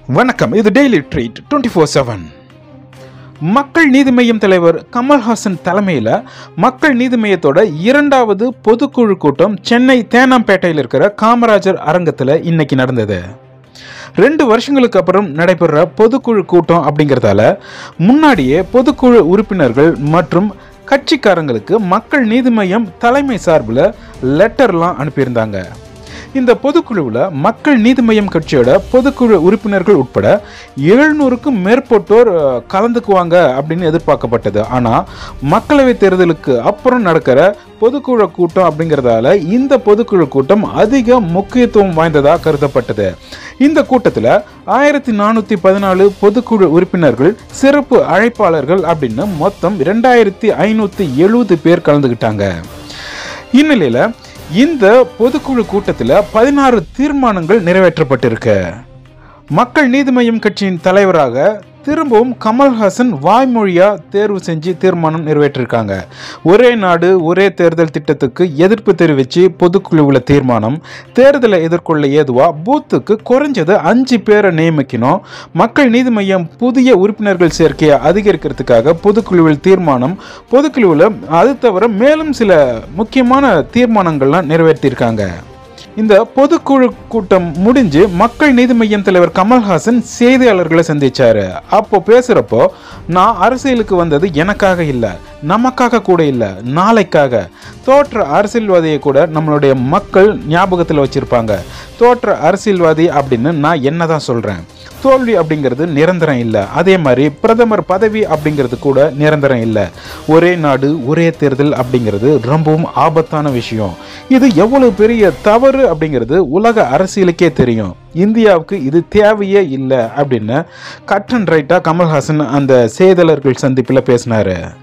வணக்கம் இது daily treat twenty four seven Makkal Needhi Maiam தலைவர் கமல்ஹாசன் தலைமையில் மக்கள் நீதி மய்யத்தோட இரண்டாவது பொதுக்குழு கூட்டம் சென்னை தேனாம்பேட்டையில் இருக்கிற காமராஜர் அரங்கத்தில் இன்னைக்கு நடந்தது ரெண்டு வருஷங்களுக்கு அப்புறம் நடைபெற பொதுக்குழு கூட்டம் அப்படிங்கிறதால முன்னாடியே பொதுக்குழு உறுப்பினர்கள் மற்றும் கட்சிக்காரங்களுக்கு மக்கள் நீதி மய்யம் தலைமை சார்பில் லெட்டர்லாம் அனுப்பியிருந்தாங்க இந்த பொதுக்குழுவில் மக்கள் நீதி மய்யம் கட்சியோட பொதுக்குழு உறுப்பினர்கள் உட்பட எழுநூறுக்கும் மேற்பட்டோர் அஹ், கலந்துக்குவாங்க அப்படின்னு எதிர்பார்க்கப்பட்டது ஆனால் மக்களவைத் தேர்தலுக்கு அப்புறம் நடக்கிற பொதுக்குழு கூட்டம் அப்படிங்கிறதால இந்த பொதுக்குழு கூட்டம் அதிக முக்கியத்துவம் வாய்ந்ததாக கருதப்பட்டது இந்த கூட்டத்தில் ஆயிரத்தி நானூற்றி பதினாலு பொதுக்குழு உறுப்பினர்கள் சிறப்பு அழைப்பாளர்கள் அப்படின்னு மொத்தம் ரெண்டாயிரத்தி ஐநூற்றி எழுபது பேர் கலந்துக்கிட்டாங்க இந்நிலையில் இந்த பொதுக்குழு கூட்டத்தில் பதினாறு தீர்மானங்கள் நிறைவேற்றப்பட்டிருக்கு மக்கள் நீதி மய்யம் கட்சியின் தலைவராக திரும்பவும் கமல்ஹாசன் வாய்மொழியா தேர்வு செஞ்சு தீர்மானம் நிறைவேற்றிருக்காங்க ஒரே நாடு ஒரே தேர்தல் திட்டத்துக்கு எதிர்ப்பு தெரிவித்து பொதுக்குழுவில் தீர்மானம் தேர்தலை எதிர்கொள்ள ஏதுவா பூத்துக்கு குறைஞ்சது அஞ்சு பேரை நியமிக்கணும் மக்கள் நீதி மய்யம் புதிய உறுப்பினர்கள் சேர்க்கையை அதிகரிக்கிறதுக்காக பொதுக்குழுவில் தீர்மானம் பொதுக்குழுவில் அது தவிர மேலும் சில முக்கியமான தீர்மானங்கள்லாம் நிறைவேற்றியிருக்காங்க இந்த பொதுக்குழு கூட்டம் முடிஞ்சு மக்கள் நீதி மய்யம் தலைவர் கமல்ஹாசன் செய்தியாளர்களை சந்திச்சாரு அப்போ பேசுறப்போ நான் அரசியலுக்கு வந்தது எனக்காக இல்லை நமக்காக கூட இல்லை நாளைக்காக தோற்ற அரசியல்வாதியை கூட நம்மளுடைய மக்கள் ஞாபகத்தில் வச்சிருப்பாங்க தோற்ற அரசியல்வாதி அப்படின்னு நான் என்ன தான் சொல்றேன் தோல்வி அப்படிங்கிறது நிரந்தரம் இல்லை அதே மாதிரி பிரதமர் பதவி அப்படிங்கிறது கூட நிரந்தரம் இல்லை ஒரே நாடு ஒரே தேர்தல் அப்படிங்கிறது ரொம்பவும் ஆபத்தான விஷயம் இது எவ்வளவு பெரிய தவறு அப்படிங்கிறது உலக அரசியலுக்கே தெரியும் இந்தியாவுக்கு இது தேவையே இல்லை அப்படின்னு கட் அண்ட் ரைட்டாக கமல்ஹாசன் அந்த செய்தியாளர்கள் சந்திப்பில் பேசினாரு